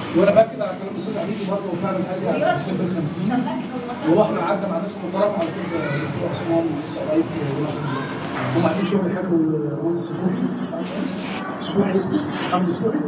وانا باكد على كلام الاستاذ عميدي برضه هو فعلا قال لي على سن ال 50 وهو احنا قعدنا مع ناس محترمه على فكره دكتور عثمان لسه قريب في مصر هم قاعدين شغل حلو مهندس سكوتي سكوتي اسمه محمد سكوتي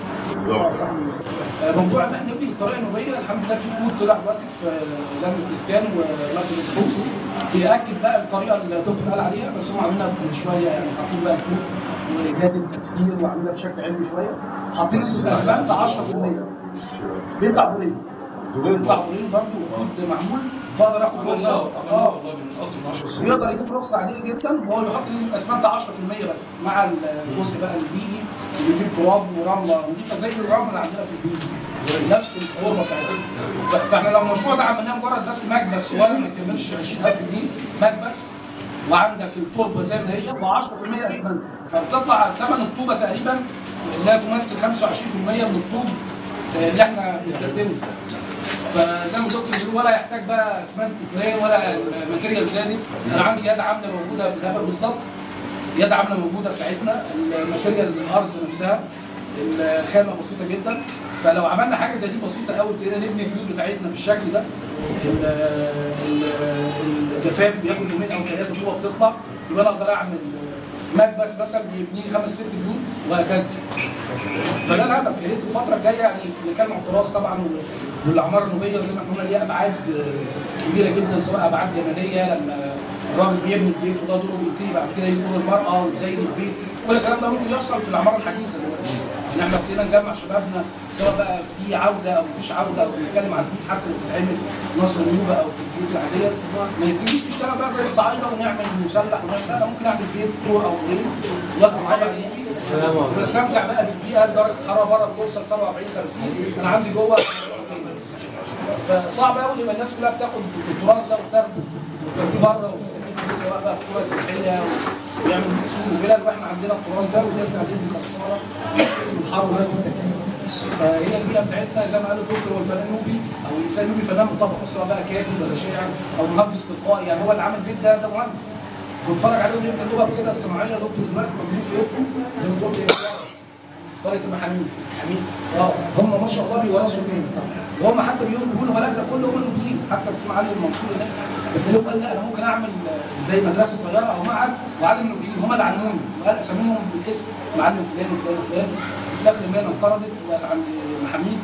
آه، موضوع ان احنا نبني بالطريقه النوبيه الحمد لله في كود طلع دلوقتي في آه، لجنه الاسكان ولجنه الفلوس بياكد بقى الطريقه اللي الدكتور قال عليها بس هم عاملينها شويه يعني حاطين بقى الكود وايجاد التفسير وعاملينها بشكل علمي شويه حاطين اسمنت 10% بيطلع دورين بيطلع دورين برضه كود معمول بقدر اخد رخصه اه بيقدر يجيب رخصه عاديه جدا وهو يحط نسبه اسمنت 10% بس مع الجزء بقى البيئي اللي بيجيب تراب ورمله نضيفه زي الرمله اللي عندنا في البيت نفس القوه بتاعتنا ف- فاحنا لو المشروع ده عملناه مجرد بس مكبس ولا ما يكملش 20000 جنيه مكبس وعندك التربه زي ما هي ب 10% اسمنت فبتطلع ثمن الطوبه تقريبا لا تمثل 25% من الطوب اللي احنا بنستخدمه فزي ما الدكتور بيقول ولا يحتاج بقى اسمنت فلان ولا ماتيريال زادت انا عندي يد عامله موجوده بالهبل بالظبط يد عامله موجوده بتاعتنا الماتيريال الارض نفسها الخامه بسيطه جدا فلو عملنا حاجه زي دي بسيطه قوي ابتدينا نبني البيوت بتاعتنا بالشكل ده ال- ال- الجفاف بياخد يومين او ثلاثه جوه بتطلع يبقى انا اقدر اعمل مكبس مثلا بيبني لي خمس ست بيوت وهكذا فده الهدف يا ريت الفتره الجايه يعني نتكلم عن التراث طبعا والاعمار النوبيه زي ما احنا قلنا ليها ابعاد آه، كبيره جدا سواء ابعاد جماليه لما الراجل بيبني البيت وده دوره بينتهي بعد كده يجي دور المراه ويزين البيت كل الكلام ده ممكن يحصل في الاعمار الحديثه دلوقتي يعني احنا ابتدينا نجمع شبابنا سواء بقى في عوده او مفيش عوده او بنتكلم عن البيوت حتى اللي بتتعمل في نصر النوبه او في البيوت العاديه ما نبتديش نشتغل بقى زي الصعايده ونعمل مسلح ونعمل لا أنا ممكن اعمل بيت دور او دورين واخد طبعا بستمتع بقى بالبيئه درجه الحراره بره بتوصل 47 50 انا عندي جوه فصعب قوي يبقى الناس كلها بتاخد التراث ده وبتاخده وتوديه بره وتستفيد بيه سواء بقى في قرى سياحيه ويعمل مخصوص وكده واحنا عندنا التراث ده ونرجع نبني خساره والحر ولا والتكييف فهي البيئه بتاعتنا زي ما قال الدكتور هو الفنان نوبي او الانسان نوبي فنان بالطبع سواء بقى كاتب ولا شاعر او مهندس تلقائي يعني هو اللي عامل البيت ده ده مهندس بتفرج عليهم يبقى اللغه كده الصناعيه دكتور دلوقتي موجودين في ايدفو زي ما قلت قريه المحامين حميد اه هم ما شاء الله بيورثوا منين وهم حتى بيقولوا بيقولوا لا ده كله هم نوبيين حتى في معلم منصور هناك بتلاقيهم قال لا انا ممكن اعمل زي مدرسه صغيره او معهد واعلم نوبيين هم اللي علموني وقال اساميهم بالاسم معلم فلان وفلان وفلان وفي الاخر المهنه انقرضت وبقت عند محامين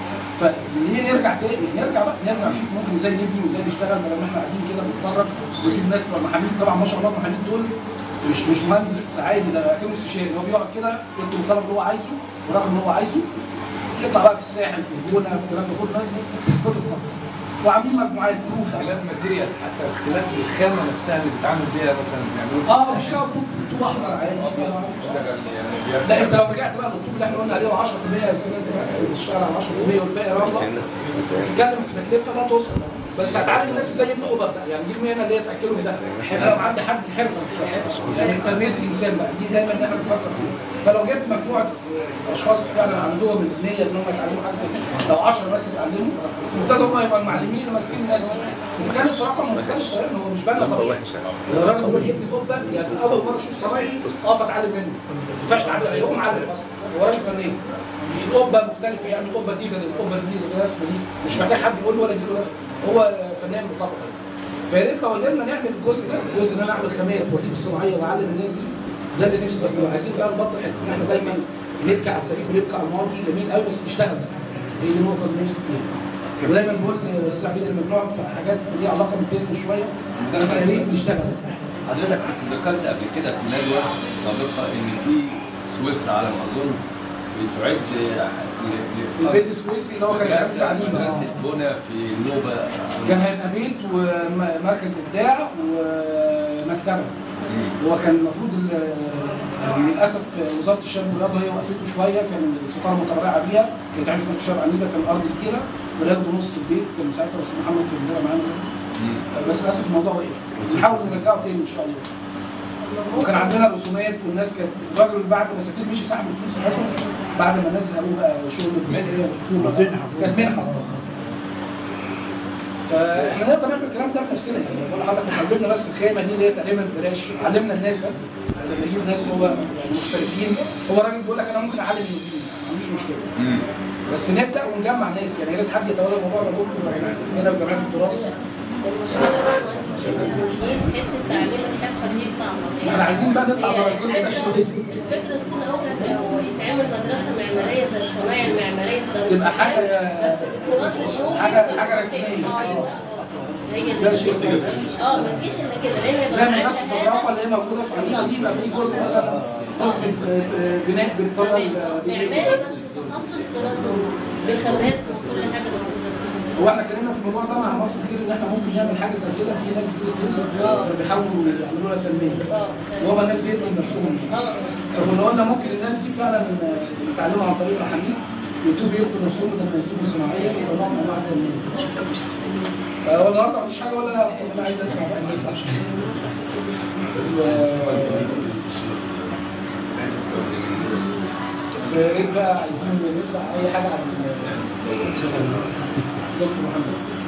فليه نرجع تاني نرجع بقى نرجع نشوف ممكن ازاي نبني وازاي نشتغل بدل ما احنا قاعدين كده بنتفرج ونجيب ناس بتوع محامين طبعا ما شاء الله المحامين دول مش مش مهندس عادي ده اكنه استشاري هو بيقعد كده يطلب الطلب اللي هو عايزه والرقم اللي هو عايزه يطلع بقى في الساحل في الجونه في الكلام ده كله بس يتخطف خطف وعاملين مجموعات جروب بقى. اختلاف ماتيريال حتى اختلاف الخامه نفسها اللي بيتعامل بيها مثلا بيعملوه في اه الساحل. بيشتغل طوب طوب احمر عادي بيشتغل يعني بيعمل- لا انت لو رجعت بقى للطوب اللي احنا قلنا عليه 10% السمنت بس بتشتغل على 10% والباقي رمله تتكلم في تكلفه لا توصل بس هتعلم الناس ازاي يبنوا اوضه بقى يعني دي المهنه اللي هي تاكلهم ده انا لو عندي حد الحرفه نفسها يعني تنميه الانسان بقى دي دايما ان احنا بنفكر فيها فلو جبت مجموعه اشخاص فعلا عندهم النيه ان هم يتعلموا حاجه زي كده لو 10 بس يتعلموا وابتدوا هم يبقوا المعلمين اللي ماسكين الناس دي بتتكلم في رقم مختلف تماما هو مش بنا طبيعي الراجل بيروح يبني فوق ده يعني اول مره اشوف صنايعي اقف اتعلم منه ما ينفعش اتعلم عليه هو معلم اصلا هو راجل فنان القبه مختلفه يعني القبه دي غير القبه دي غير الرسمه دي مش محتاج حد يقول له ولا يديله رسمه هو فنان بطبعه فيا ريت لو قدرنا نعمل الجزء ده الجزء ان انا اعمل خامات واجيب الصناعيه واعلم الناس دي ده اللي نفسي بقى عايزين بقى نبطل حته ان احنا دايما نبكي على التاريخ ونبكي على الماضي جميل قوي بس نشتغل بقى هي دي النقطه اللي نفسي فيها ودايما بقول لوسيل عبيد لما بنقعد في حاجات ليها علاقه بالبيزنس شويه احنا يا ريت نشتغل حضرتك كنت ذكرت قبل كده في ندوه سابقه ان في سويسرا على ما اظن بتعد ل- ل- البيت السويسري اللي هو كان مدرسة تعليم آه. مدرسة بنا في النوبة كان هيبقى بيت ومركز ابداع ومكتبه مم. هو كان المفروض ال- يعني للاسف وزاره الشباب والرياضه هي وقفته شويه كان السفاره متبرعه بيها كانت عارف مركز شباب عنيبه كان الارض كبيره وياخدوا نص البيت كان ساعتها بس محمد كان بيدير معانا مم. بس للاسف الموضوع وقف بنحاول نرجعه تاني ان شاء الله وكان عندنا رسومات والناس كانت الراجل بعد ما سافر مشي سحب الفلوس للاسف بعد ما الناس قالوا بقى شغل الحكومه كانت منحه فاحنا نقدر نعمل الكلام ده بنفسنا يعني بقول لحضرتك إحنا علمنا بس الخيمه دي اللي هي تعليمها ببلاش علمنا الناس بس لما يجيب ناس هو يعني محترفين هو راجل بيقول لك انا ممكن اعلم المدير ما عنديش مشكله مم. بس نبدا ونجمع ناس يعني يا ريت حد يتولى الموضوع ده دكتور هنا في جمعيه التراث المشكله بقى مؤسس التمرين حته تعليم الحرفه دي صعبه احنا عايزين بقى نطلع هي بره الجزء ده الفكرة- شويه الفكره تكون اوجه لو يتعمل مدرسه معماريه زي الصنايع المعماريه في دار تبقى حاجة- السلام، بس بالتراث الشعوبي حاجة- في حاجة المنطقة. رسمية. اه أيوة. هي ده دي شيء كويس. اه ما تجيش الا كده لان زي ما معاها الناس شهادة. الصرافه اللي هي موجوده في امريكا دي يبقى في جزء مثلا قسم آه، بناء بالطريقه معماري بس تخصص طراز بخامات وكل حاجه موجوده فيه هو احنا اتكلمنا في الموضوع ده مع مصر خير ان احنا ممكن نعمل حاجه زي كده في هناك جزيره هيسر بيحاولوا يعملوا لها تنميه اه وهو الناس بيبنوا لنفسهم اه فكنا قلنا ممكن الناس دي فعلا آه، يتعلموا عن طريق محامين ويبتدوا يدخلوا نفسهم لما يجيبوا صناعيه يبقى نوع من انواع التنميه. هو النهارده مفيش حاجه ولا طب انا عايز اسمع بقى الناس عشان يا ريت بقى عايزين نسمع اي حاجه عن دكتور محمد